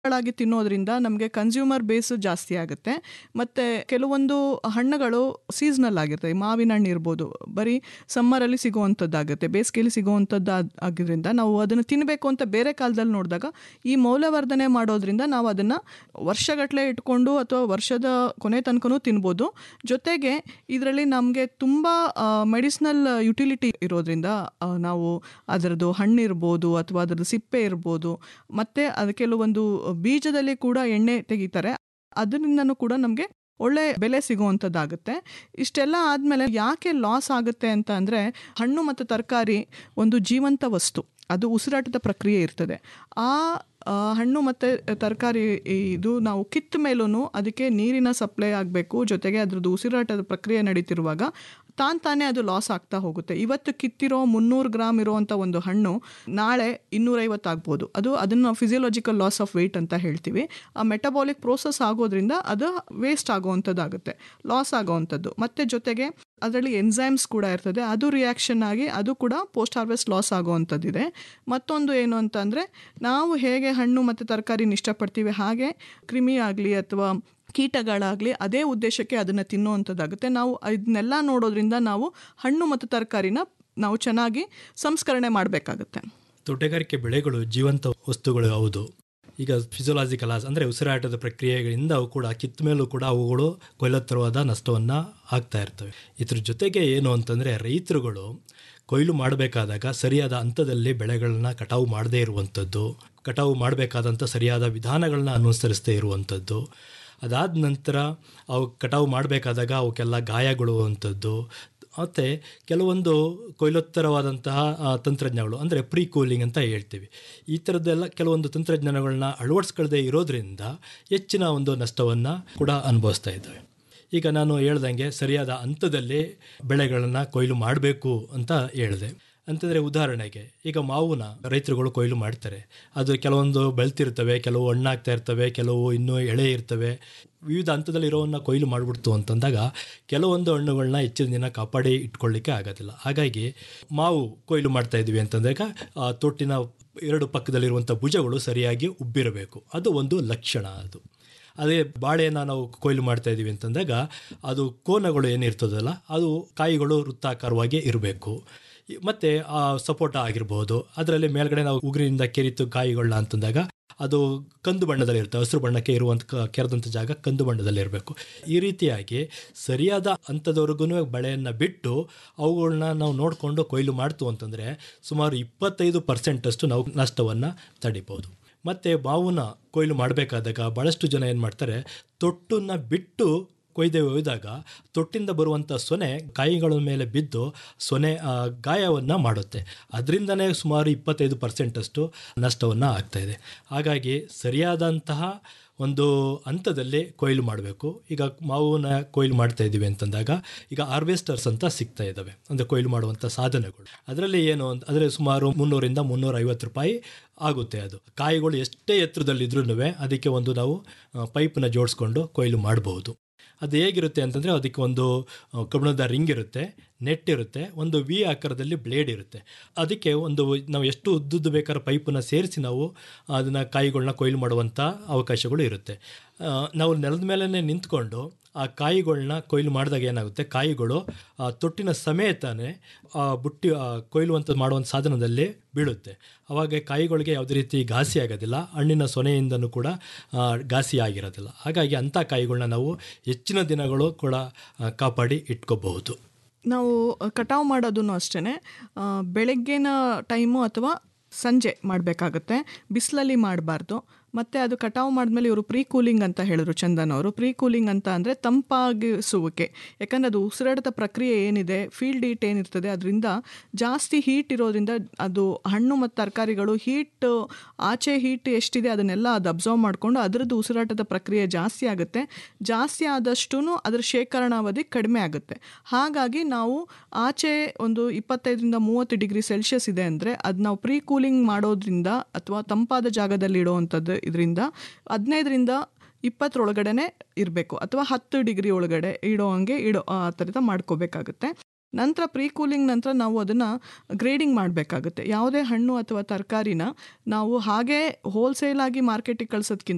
ಗಳಾಗಿ ತಿನ್ನೋದ್ರಿಂದ ನಮಗೆ ಕನ್ಸ್ಯೂಮರ್ ಬೇಸ್ ಜಾಸ್ತಿ ಆಗುತ್ತೆ ಮತ್ತು ಕೆಲವೊಂದು ಹಣ್ಣುಗಳು ಸೀಸ್ನಲ್ ಆಗಿರ್ತವೆ ಮಾವಿನ ಹಣ್ಣು ಇರ್ಬೋದು ಬರೀ ಸಮ್ಮರಲ್ಲಿ ಸಿಗುವಂಥದ್ದಾಗುತ್ತೆ ಬೇಸಿಗೆಯಲ್ಲಿ ಸಿಗುವಂಥದ್ದು ಆಗಿದ್ದರಿಂದ ನಾವು ಅದನ್ನು ತಿನ್ನಬೇಕು ಅಂತ ಬೇರೆ ಕಾಲದಲ್ಲಿ ನೋಡಿದಾಗ ಈ ಮೌಲ್ಯವರ್ಧನೆ ಮಾಡೋದ್ರಿಂದ ನಾವು ಅದನ್ನು ವರ್ಷಗಟ್ಟಲೆ ಇಟ್ಕೊಂಡು ಅಥವಾ ವರ್ಷದ ಕೊನೆ ತನಕನೂ ತಿನ್ಬೋದು ಜೊತೆಗೆ ಇದರಲ್ಲಿ ನಮಗೆ ತುಂಬ ಮೆಡಿಸಿನಲ್ ಯುಟಿಲಿಟಿ ಇರೋದ್ರಿಂದ ಆ, ನಾವು ಅದರದ್ದು ಹಣ್ಣಿರ್ಬೋದು ಅಥವಾ ಅದರದ್ದು ಸಿಪ್ಪೆ ಇರ್ಬೋದು ಮತ್ತು ಅದು ಕೆಲವೊಂದು ಬೀಜದಲ್ಲಿ ಕೂಡ ಎಣ್ಣೆ ತೆಗಿತಾರೆ ಅದರಿಂದನೂ ಕೂಡ ನಮಗೆ ಒಳ್ಳೆ ಬೆಲೆ ಸಿಗುವಂಥದ್ದಾಗುತ್ತೆ ಇಷ್ಟೆಲ್ಲ ಆದಮೇಲೆ ಯಾಕೆ ಲಾಸ್ ಆಗುತ್ತೆ ಅಂತ ಅಂದರೆ ಹಣ್ಣು ಮತ್ತು ತರಕಾರಿ ಒಂದು ಜೀವಂತ ವಸ್ತು ಅದು ಉಸಿರಾಟದ ಪ್ರಕ್ರಿಯೆ ಇರ್ತದೆ ಆ ಆ, ಹಣ್ಣು ಮತ್ತು ತರಕಾರಿ ಇದು ನಾವು ಕಿತ್ತ ಮೇಲೂ ಅದಕ್ಕೆ ನೀರಿನ ಸಪ್ಲೈ ಆಗಬೇಕು ಜೊತೆಗೆ ಅದ್ರದ್ದು ಉಸಿರಾಟದ ಪ್ರಕ್ರಿಯೆ ನಡೀತಿರುವಾಗ ತಾನ್ ತಾನೇ ಅದು ಲಾಸ್ ಆಗ್ತಾ ಹೋಗುತ್ತೆ ಇವತ್ತು ಕಿತ್ತಿರೋ ಮುನ್ನೂರು ಗ್ರಾಮ್ ಇರುವಂಥ ಒಂದು ಹಣ್ಣು ನಾಳೆ ಇನ್ನೂರೈವತ್ತು ಆಗ್ಬೋದು ಅದು ಅದನ್ನು ಫಿಸಿಯೋಲಾಜಿಕಲ್ ಲಾಸ್ ಆಫ್ ವೆಯ್ಟ್ ಅಂತ ಹೇಳ್ತೀವಿ ಆ ಮೆಟಬಾಲಿಕ್ ಪ್ರೋಸೆಸ್ ಆಗೋದ್ರಿಂದ ಅದು ವೇಸ್ಟ್ ಆಗೋವಂಥದ್ದಾಗುತ್ತೆ ಲಾಸ್ ಆಗೋವಂಥದ್ದು ಮತ್ತು ಜೊತೆಗೆ ಅದರಲ್ಲಿ ಎನ್ಸೈಮ್ಸ್ ಕೂಡ ಇರ್ತದೆ ಅದು ರಿಯಾಕ್ಷನ್ ಆಗಿ ಅದು ಕೂಡ ಪೋಸ್ಟ್ ಹಾರ್ವೆಸ್ಟ್ ಲಾಸ್ ಆಗುವಂಥದ್ದಿದೆ ಮತ್ತೊಂದು ಏನು ಅಂತ ಅಂದರೆ ನಾವು ಹೇಗೆ ಹಣ್ಣು ಮತ್ತು ತರಕಾರಿನ ಇಷ್ಟಪಡ್ತೀವಿ ಹಾಗೆ ಕ್ರಿಮಿ ಆಗಲಿ ಅಥವಾ ಕೀಟಗಳಾಗಲಿ ಅದೇ ಉದ್ದೇಶಕ್ಕೆ ಅದನ್ನು ತಿನ್ನುವಂಥದ್ದಾಗುತ್ತೆ ನಾವು ಇದನ್ನೆಲ್ಲ ನೋಡೋದ್ರಿಂದ ನಾವು ಹಣ್ಣು ಮತ್ತು ತರಕಾರಿನ ನಾವು ಚೆನ್ನಾಗಿ ಸಂಸ್ಕರಣೆ ಮಾಡಬೇಕಾಗುತ್ತೆ ತೋಟಗಾರಿಕೆ ಬೆಳೆಗಳು ಜೀವಂತ ವಸ್ತುಗಳು ಹೌದು ಈಗ ಫಿಸಿಯೋಲಾಜಿಕಲ್ ಅಂದರೆ ಉಸಿರಾಟದ ಪ್ರಕ್ರಿಯೆಗಳಿಂದ ಅವು ಕೂಡ ಕಿತ್ತ ಮೇಲೂ ಕೂಡ ಅವುಗಳು ಕೊಯ್ಲತ್ತರವಾದ ನಷ್ಟವನ್ನು ಆಗ್ತಾ ಇರ್ತವೆ ಇದ್ರ ಜೊತೆಗೆ ಏನು ಅಂತಂದರೆ ರೈತರುಗಳು ಕೊಯ್ಲು ಮಾಡಬೇಕಾದಾಗ ಸರಿಯಾದ ಹಂತದಲ್ಲಿ ಬೆಳೆಗಳನ್ನ ಕಟಾವು ಮಾಡದೇ ಇರುವಂಥದ್ದು ಕಟಾವು ಮಾಡಬೇಕಾದಂಥ ಸರಿಯಾದ ವಿಧಾನಗಳನ್ನ ಅನುಸರಿಸದೇ ಇರುವಂಥದ್ದು ಅದಾದ ನಂತರ ಅವು ಕಟಾವು ಮಾಡಬೇಕಾದಾಗ ಅವಕ್ಕೆಲ್ಲ ಗಾಯಗೊಳ್ಳುವಂಥದ್ದು ಮತ್ತು ಕೆಲವೊಂದು ಕೊಯ್ಲೋತ್ತರವಾದಂತಹ ಆ, ತಂತ್ರಜ್ಞಾನಗಳು ಅಂದರೆ ಪ್ರೀ ಕೂಲಿಂಗ್ ಅಂತ ಹೇಳ್ತೀವಿ ಈ ಥರದ್ದೆಲ್ಲ ಕೆಲವೊಂದು ತಂತ್ರಜ್ಞಾನಗಳನ್ನ ಅಳವಡಿಸ್ಕೊಳ್ಳದೆ ಇರೋದ್ರಿಂದ ಹೆಚ್ಚಿನ ಒಂದು ನಷ್ಟವನ್ನು ಕೂಡ ಅನುಭವಿಸ್ತಾ ಇದ್ದಾವೆ ಈಗ ನಾನು ಹೇಳ್ದಂಗೆ ಸರಿಯಾದ ಹಂತದಲ್ಲಿ ಬೆಳೆಗಳನ್ನು ಕೊಯ್ಲು ಮಾಡಬೇಕು ಅಂತ ಹೇಳಿದೆ ಅಂತಂದರೆ ಉದಾಹರಣೆಗೆ ಈಗ ಮಾವುನ ರೈತರುಗಳು ಕೊಯ್ಲು ಮಾಡ್ತಾರೆ ಅದು ಕೆಲವೊಂದು ಬೆಳ್ತಿರ್ತವೆ ಕೆಲವು ಹಣ್ಣಾಗ್ತಾ ಇರ್ತವೆ ಕೆಲವು ಇನ್ನೂ ಎಳೆ ಇರ್ತವೆ ವಿವಿಧ ಹಂತದಲ್ಲಿ ಇರೋವನ್ನ ಕೊಯ್ಲು ಮಾಡಿಬಿಡ್ತು ಅಂತಂದಾಗ ಕೆಲವೊಂದು ಹಣ್ಣುಗಳನ್ನ ಹೆಚ್ಚಿನ ದಿನ ಕಾಪಾಡಿ ಇಟ್ಕೊಳ್ಳಿಕ್ಕೆ ಆಗೋದಿಲ್ಲ ಹಾಗಾಗಿ ಮಾವು ಕೊಯ್ಲು ಮಾಡ್ತಾ ಇದ್ವಿ ಅಂತಂದಾಗ ಆ ತೊಟ್ಟಿನ ಎರಡು ಪಕ್ಕದಲ್ಲಿರುವಂಥ ಭುಜಗಳು ಸರಿಯಾಗಿ ಉಬ್ಬಿರಬೇಕು ಅದು ಒಂದು ಲಕ್ಷಣ ಅದು ಅದೇ ಬಾಳೆನ ನಾವು ಕೊಯ್ಲು ಮಾಡ್ತಾ ಇದ್ದೀವಿ ಅಂತಂದಾಗ ಅದು ಕೋನಗಳು ಏನಿರ್ತದಲ್ಲ ಅದು ಕಾಯಿಗಳು ವೃತ್ತಾಕಾರವಾಗಿ ಇರಬೇಕು ಮತ್ತು ಆ ಸಪೋಟ ಆಗಿರ್ಬೋದು ಅದರಲ್ಲಿ ಮೇಲ್ಗಡೆ ನಾವು ಉಗುರಿನಿಂದ ಕೆರಿತು ಕಾಯಿಗಳನ್ನ ಅಂತಂದಾಗ ಅದು ಕಂದು ಬಣ್ಣದಲ್ಲಿ ಇರುತ್ತೆ ಹಸಿರು ಬಣ್ಣಕ್ಕೆ ಇರುವಂಥ ಕ- ಕೆರೆದಂಥ ಜಾಗ ಕಂದು ಬಣ್ಣದಲ್ಲಿ ಇರಬೇಕು ಈ ರೀತಿಯಾಗಿ ಸರಿಯಾದ ಹಂತದವರೆಗೂ ಬಳೆಯನ್ನು ಬಿಟ್ಟು ಅವುಗಳನ್ನ ನಾವು ನೋಡಿಕೊಂಡು ಕೊಯ್ಲು ಮಾಡ್ತು ಅಂತಂದರೆ ಸುಮಾರು ಇಪ್ಪತ್ತೈದು ಪರ್ಸೆಂಟಷ್ಟು ನಾವು ನಷ್ಟವನ್ನು ತಡಿಬೋದು ಮತ್ತು ಮಾವನ್ನ ಕೊಯ್ಲು ಮಾಡಬೇಕಾದಾಗ ಭಾಳಷ್ಟು ಜನ ಏನು ಮಾಡ್ತಾರೆ ತೊಟ್ಟನ್ನು ಬಿಟ್ಟು ಕೊಯ್ದೆ ಒಯ್ದಾಗ ತೊಟ್ಟಿಂದ ಬರುವಂಥ ಸೊನೆ ಕಾಯಿಗಳ ಮೇಲೆ ಬಿದ್ದು ಸೊನೆ ಆ, ಗಾಯವನ್ನು ಮಾಡುತ್ತೆ ಅದರಿಂದನೇ ಸುಮಾರು ಇಪ್ಪತ್ತೈದು ಪರ್ಸೆಂಟಷ್ಟು ನಷ್ಟವನ್ನು ಆಗ್ತಾಯಿದೆ ಹಾಗಾಗಿ ಸರಿಯಾದಂತಹ ಒಂದು ಹಂತದಲ್ಲಿ ಕೊಯ್ಲು ಮಾಡಬೇಕು ಈಗ ಮಾವನ್ನ ಕೊಯ್ಲು ಮಾಡ್ತಾ ಇದ್ದೀವಿ ಅಂತಂದಾಗ ಈಗ ಹಾರ್ವೆಸ್ಟರ್ಸ್ ಅಂತ ಸಿಗ್ತಾ ಇದ್ದಾವೆ ಅಂದರೆ ಕೊಯ್ಲು ಮಾಡುವಂಥ ಸಾಧನಗಳು ಅದರಲ್ಲಿ ಏನು ಅಂತ ಅಂದರೆ ಸುಮಾರು ಮುನ್ನೂರಿಂದ ಮುನ್ನೂರ ಐವತ್ತು ರೂಪಾಯಿ ಆಗುತ್ತೆ ಅದು ಕಾಯಿಗಳು ಎಷ್ಟೇ ಎತ್ತರದಲ್ಲಿದ್ರೂ ಅದಕ್ಕೆ ಒಂದು ನಾವು ಪೈಪನ್ನ ಜೋಡಿಸ್ಕೊಂಡು ಕೊಯ್ಲು ಮಾಡಬಹುದು ಅದು ಹೇಗಿರುತ್ತೆ ಅಂತಂದರೆ ಅದಕ್ಕೆ ಒಂದು ಆ, ಕಬ್ಬಿಣದ ರಿಂಗ್ ಇರುತ್ತೆ ನೆಟ್ ಇರುತ್ತೆ ಒಂದು ವಿ ಆಕಾರದಲ್ಲಿ ಬ್ಲೇಡ್ ಇರುತ್ತೆ ಅದಕ್ಕೆ ಒಂದು ನಾವು ಎಷ್ಟು ಉದ್ದುದ್ದು ಬೇಕಾದ್ರೆ ಪೈಪನ್ನು ಸೇರಿಸಿ ನಾವು ಅದನ್ನು ಕಾಯಿಗಳನ್ನ ಕೊಯ್ಲು ಮಾಡುವಂಥ ಅವಕಾಶಗಳು ಇರುತ್ತೆ ಆ, ನಾವು ನೆಲದ ಮೇಲೇ ನಿಂತ್ಕೊಂಡು ಆ ಕಾಯಿಗಳನ್ನ ಕೊಯ್ಲು ಮಾಡಿದಾಗ ಏನಾಗುತ್ತೆ ಕಾಯಿಗಳು ಆ ತೊಟ್ಟಿನ ಸಮೇತನೇ ಆ ಬುಟ್ಟಿ ಆ ಕೊಯ್ಲುವಂಥ ಮಾಡುವಂಥ ಸಾಧನದಲ್ಲಿ ಬೀಳುತ್ತೆ ಅವಾಗ ಕಾಯಿಗಳಿಗೆ ಯಾವುದೇ ರೀತಿ ಘಾಸಿ ಆಗೋದಿಲ್ಲ ಹಣ್ಣಿನ ಸೊನೆಯಿಂದನೂ ಕೂಡ ಆ, ಘಾಸಿ ಆಗಿರೋದಿಲ್ಲ ಹಾಗಾಗಿ ಅಂಥ ಕಾಯಿಗಳನ್ನ ನಾವು ಹೆಚ್ಚಿನ ದಿನಗಳು ಕೂಡ ಆ, ಕಾಪಾಡಿ ಇಟ್ಕೋಬಹುದು ನಾವು ಕಟಾವು ಮಾಡೋದೂ ಅಷ್ಟೇ ಬೆಳಗ್ಗಿನ ಟೈಮು ಅಥವಾ ಸಂಜೆ ಮಾಡಬೇಕಾಗತ್ತೆ ಬಿಸಿಲಲ್ಲಿ ಮಾಡಬಾರ್ದು ಮತ್ತು ಅದು ಕಟಾವು ಮಾಡಿದ್ಮೇಲೆ ಇವರು ಪ್ರೀ ಕೂಲಿಂಗ್ ಅಂತ ಹೇಳಿದ್ರು ಚಂದನ್ ಅವರು ಪ್ರೀ ಕೂಲಿಂಗ್ ಅಂತ ಅಂದರೆ ತಂಪಾಗಿಸುವಿಕೆ ಯಾಕಂದರೆ ಅದು ಉಸಿರಾಟದ ಪ್ರಕ್ರಿಯೆ ಏನಿದೆ ಫೀಲ್ಡ್ ಹೀಟ್ ಏನಿರ್ತದೆ ಅದರಿಂದ ಜಾಸ್ತಿ ಹೀಟ್ ಇರೋದ್ರಿಂದ ಅದು ಹಣ್ಣು ಮತ್ತು ತರಕಾರಿಗಳು ಹೀಟ್ ಆಚೆ ಹೀಟ್ ಎಷ್ಟಿದೆ ಅದನ್ನೆಲ್ಲ ಅದು ಅಬ್ಸರ್ವ್ ಮಾಡಿಕೊಂಡು ಅದರದ್ದು ಉಸಿರಾಟದ ಪ್ರಕ್ರಿಯೆ ಜಾಸ್ತಿ ಆಗುತ್ತೆ ಜಾಸ್ತಿ ಆದಷ್ಟು ಅದರ ಶೇಖರಣಾವಧಿ ಕಡಿಮೆ ಆಗುತ್ತೆ ಹಾಗಾಗಿ ನಾವು ಆಚೆ ಒಂದು ಇಪ್ಪತ್ತೈದರಿಂದ ಮೂವತ್ತು ಡಿಗ್ರಿ ಸೆಲ್ಸಿಯಸ್ ಇದೆ ಅಂದರೆ ಅದು ನಾವು ಪ್ರೀ ಕೂಲಿಂಗ್ ಮಾಡೋದ್ರಿಂದ ಅಥವಾ ತಂಪಾದ ಜಾಗದಲ್ಲಿ ಇಡುವಂಥದ್ದು ಇದರಿಂದ ಹದಿನೈದರಿಂದ ಇಪ್ಪತ್ತರೊಳಗಡೆನೆ ಇರಬೇಕು ಅಥವಾ ಹತ್ತು ಡಿಗ್ರಿ ಒಳಗಡೆ ಇಡೋ ಹಂಗೆ ಇಡೋ ಆ ಥರದ ಮಾಡ್ಕೋಬೇಕಾಗುತ್ತೆ ನಂತರ ಪ್ರೀ ಕೂಲಿಂಗ್ ನಂತರ ನಾವು ಅದನ್ನು ಗ್ರೇಡಿಂಗ್ ಮಾಡಬೇಕಾಗುತ್ತೆ ಯಾವುದೇ ಹಣ್ಣು ಅಥವಾ ತರಕಾರಿನ ನಾವು ಹಾಗೆ ಹೋಲ್ಸೇಲಾಗಿ ಮಾರ್ಕೆಟಿಗೆ ಕಳ್ಸೋದ್ಕಿಂತ